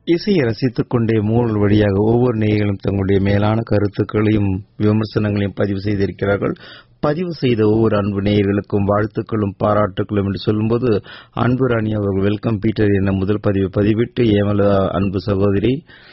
இசையை ரசித்துக் கொண்டே மூழல் வழியாக ஒவ்வொரு நேயர்களும் தங்களுடைய மேலான கருத்துக்களையும் விமர்சனங்களையும் பதிவு செய்திருக்கிறார்கள் பதிவு செய்த ஒவ்வொரு அன்பு நேயர்களுக்கும் வாழ்த்துக்களும் பாராட்டுக்களும் என்று சொல்லும்போது அன்பு ராணி அவர்கள் வெல்கம் பீட்டர் என முதல் பதிவை பதிவிட்டு ஏமலா அன்பு சகோதரி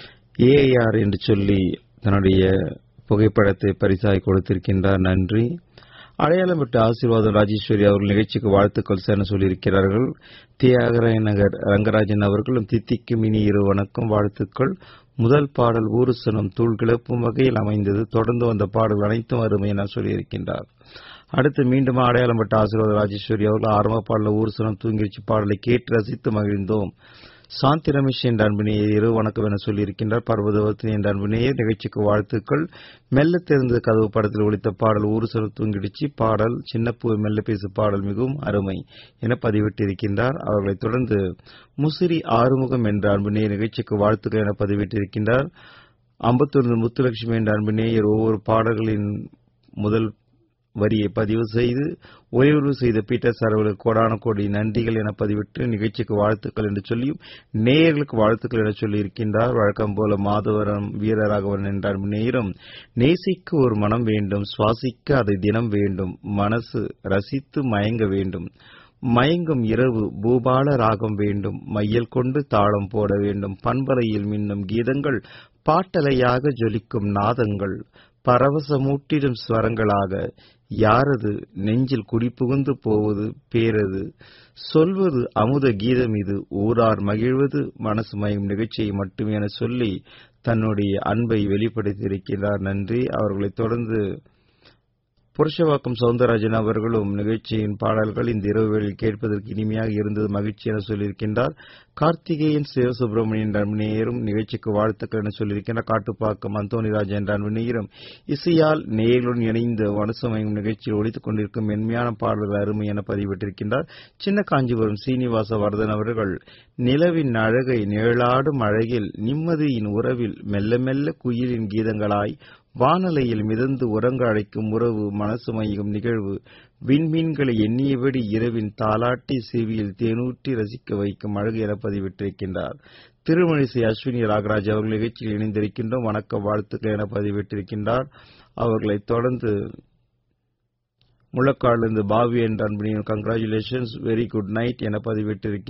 ஏஐஆர் என்று சொல்லி தன்னுடைய புகைப்படத்தை பரிசாய் கொடுத்திருக்கின்றார் நன்றி அடையாளம் விட்டு ஆசீர்வாதம் ராஜேஸ்வரி அவர்கள் நிகழ்ச்சிக்கு வாழ்த்துக்கள் என சொல்லியிருக்கிறார்கள் தியாகராய நகர் ரங்கராஜன் அவர்களும் தித்திக்கும் இனி இரு வணக்கம் வாழ்த்துக்கள் முதல் பாடல் ஊருசனம் தூள் கிளப்பும் வகையில் அமைந்தது தொடர்ந்து வந்த பாடல் அனைத்தும் அருமை என சொல்லியிருக்கின்றார் அடுத்து மீண்டும் அடையாளம் பட்ட ஆசீர்வாத ராஜேஸ்வரி அவர்கள் ஆரம்ப பாடல ஊருசனம் தூங்கிடுச்சு பாடலை கேட்டு ரசித்து மகிழ்ந்தோம் சாந்தி ரமேஷ் என்ற அன்பினையை இரு வணக்கம் என சொல்லியிருக்கின்றார் பர்வதவர்த்தினி என்ற அன்பினையே நிகழ்ச்சிக்கு வாழ்த்துக்கள் மெல்ல தெரிந்த கதவு படத்தில் ஒழித்த பாடல் ஊரு சொல் தூங்கிடுச்சு பாடல் சின்னப்பூ மெல்ல பேசு பாடல் மிகவும் அருமை என பதிவிட்டிருக்கின்றார் அவர்களைத் தொடர்ந்து முசிறி ஆறுமுகம் என்ற அன்பினையை நிகழ்ச்சிக்கு வாழ்த்துக்கள் என பதிவிட்டிருக்கின்றார் அம்பத்தூர் முத்துலட்சுமி என்ற அன்பினேயர் ஒவ்வொரு பாடல்களின் முதல் வரியை பதிவு செய்து ஒளிவுறு செய்த பீட்டர் சார் அவர்களுக்கு கோடான கோடி நன்றிகள் என பதிவிட்டு நிகழ்ச்சிக்கு வாழ்த்துக்கள் என்று சொல்லியும் நேயர்களுக்கு வாழ்த்துக்கள் என சொல்லி இருக்கின்றார் வழக்கம் போல மாதவரம் வீரராகவன் என்றார் நேரம் நேசிக்க ஒரு மனம் வேண்டும் சுவாசிக்க அதை தினம் வேண்டும் மனசு ரசித்து மயங்க வேண்டும் மயங்கும் இரவு பூபால ராகம் வேண்டும் மையல் கொண்டு தாளம் போட வேண்டும் பண்பலையில் மின்னும் கீதங்கள் பாட்டலையாக ஜொலிக்கும் நாதங்கள் பரவசமூட்டிடும் ஸ்வரங்களாக யாரது நெஞ்சில் குடிபுகுந்து போவது பேரது சொல்வது அமுத கீதம் இது ஊரார் மகிழ்வது மனசு மயம் நிகழ்ச்சியை மட்டுமே என சொல்லி தன்னுடைய அன்பை வெளிப்படுத்தியிருக்கிறார் நன்றி அவர்களைத் தொடர்ந்து புருஷவாக்கம் சவுந்தரராஜன் அவர்களும் நிகழ்ச்சியின் பாடல்கள் இந்த இரவு வேளையில் கேட்பதற்கு இனிமையாக இருந்தது மகிழ்ச்சி என சொல்லியிருக்கின்றார் கார்த்திகேயன் சிவசுப்பிரமணியன் அன்புநேயரும் நிகழ்ச்சிக்கு வாழ்த்துக்கள் என சொல்லியிருக்கின்றார் காட்டுப்பாக்கம் அந்தோனிராஜ் என்ற அன்புநேயரும் இசையால் நேயர்களுடன் இணைந்த வனசமயம் நிகழ்ச்சியில் ஒழித்துக் கொண்டிருக்கும் மென்மையான பாடல்கள் அருமை என பதிவிட்டிருக்கின்றார் சின்ன காஞ்சிபுரம் சீனிவாச வர்தன் அவர்கள் நிலவின் அழகை நிழலாடும் அழகில் நிம்மதியின் உறவில் மெல்ல மெல்ல குயிலின் கீதங்களாய் வானலையில் மிதந்து உறங்க அழைக்கும் உறவு மனசு மையும் நிகழ்வு விண்மீன்களை எண்ணியபடி இரவின் தாலாட்டி செவியில் தேனூற்றி ரசிக்க வைக்கும் அழகு என பதிவிட்டிருக்கின்றார் திருமணிசை அஸ்வினி ராகராஜ் அவர்கள் நிகழ்ச்சியில் இணைந்திருக்கின்றோம் வணக்க வாழ்த்துக்கள் என பதிவிட்டிருக்கின்றார் அவர்களைத் தொடர்ந்து முழக்காடிலிருந்து பாவி என்ற அன்பினியும் கங்க்ராச்சுலேஷன்ஸ் வெரி குட் நைட் என பதிவிட்டிருக்கின்றார்